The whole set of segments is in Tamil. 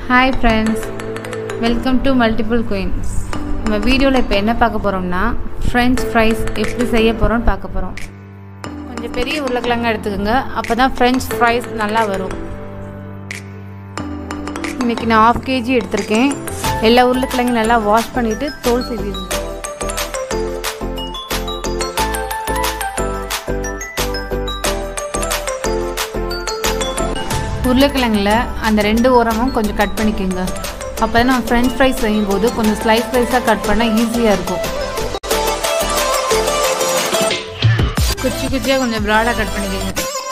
hi friends welcome to multiple queens நம்ம வீடியோவில் இப்போ என்ன பார்க்க போகிறோம்னா ஃப்ரெஞ்ச் ஃப்ரைஸ் எப்படி செய்ய போகிறோம்னு பார்க்க போகிறோம் கொஞ்சம் பெரிய உருளைக்கிழங்கா எடுத்துக்கோங்க அப்போ தான் ஃப்ரெஞ்ச் ஃப்ரைஸ் நல்லா வரும் இன்றைக்கி நான் ஆஃப் கேஜி எடுத்திருக்கேன் எல்லா உருளைக்கிழங்கும் நல்லா வாஷ் பண்ணிவிட்டு தோல் செய்திருங்க உருளைக்கிழங்கில் அந்த ரெண்டு ஓரமும் கொஞ்சம் கட் பண்ணிக்கோங்க அப்போ தான் நம்ம ஃப்ரெஞ்ச் ஃப்ரைஸ் செய்யும்போது கொஞ்சம் ஸ்லைஸ் ஸ்லைஸாக கட் பண்ணால் ஈஸியாக இருக்கும் குச்சி குச்சியாக கொஞ்சம் ப்ராடாக கட் பண்ணிக்கோங்க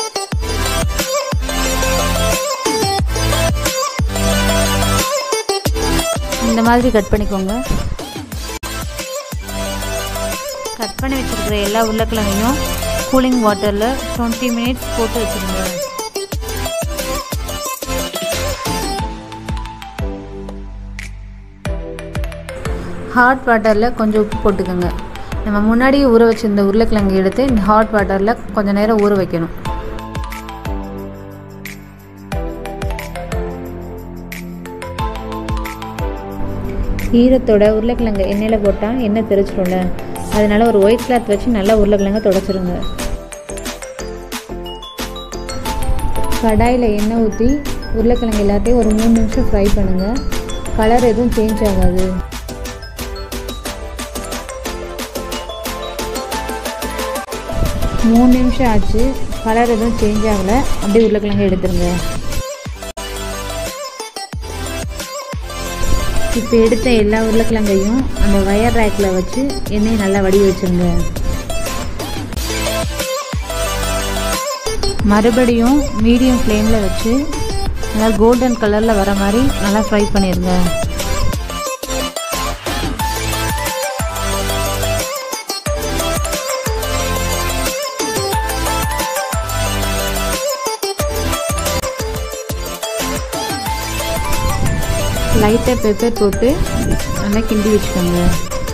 இந்த மாதிரி கட் பண்ணிக்கோங்க கட் பண்ணி வச்சுருக்கிற எல்லா உருளைக்கிழங்கையும் கூலிங் வாட்டரில் டுவெண்ட்டி மினிட்ஸ் போட்டு வச்சுருங்க ஹாட் வாட்டரில் கொஞ்சம் உப்பு போட்டுக்கோங்க நம்ம முன்னாடியே ஊற வச்சிருந்த உருளைக்கிழங்கு எடுத்து இந்த ஹாட் வாட்டரில் கொஞ்சம் நேரம் ஊற வைக்கணும் ஈரத்தோட உருளைக்கிழங்கு எண்ணெயில் போட்டால் எண்ணெய் தெரிச்சிடும்ல அதனால ஒரு ஒயிட் கிளாத் வச்சு நல்லா உருளைக்கிழங்க தொடச்சிருங்க கடாயில் எண்ணெய் ஊற்றி உருளைக்கிழங்கு எல்லாத்தையும் ஒரு மூணு நிமிஷம் ஃப்ரை பண்ணுங்கள் கலர் எதுவும் சேஞ்ச் ஆகாது மூணு நிமிஷம் ஆச்சு கலர் எதுவும் சேஞ்ச் ஆகலை அப்படியே உருளைக்கிழங்கு எடுத்துருங்க இப்போ எடுத்த எல்லா உருளைக்கிழங்கையும் அந்த வயர் ரேக்கில் வச்சு எண்ணெயை நல்லா வடி வச்சுருங்க மறுபடியும் மீடியம் ஃப்ளேமில் வச்சு நல்லா கோல்டன் கலரில் வர மாதிரி நல்லா ஃப்ரை பண்ணிடுங்க லைட்டாக பெப்பர் போட்டு நல்லா கிண்டி வச்சுக்கோங்க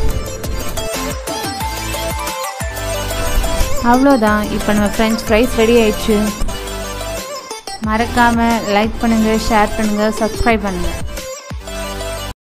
அவ்வளோதான் இப்போ நம்ம ஃப்ரெஞ்ச் ஃப்ரைஸ் ரெடி ஆயிடுச்சு மறக்காமல் லைக் பண்ணுங்கள் ஷேர் பண்ணுங்கள் சப்ஸ்கிரைப் பண்ணுங்கள்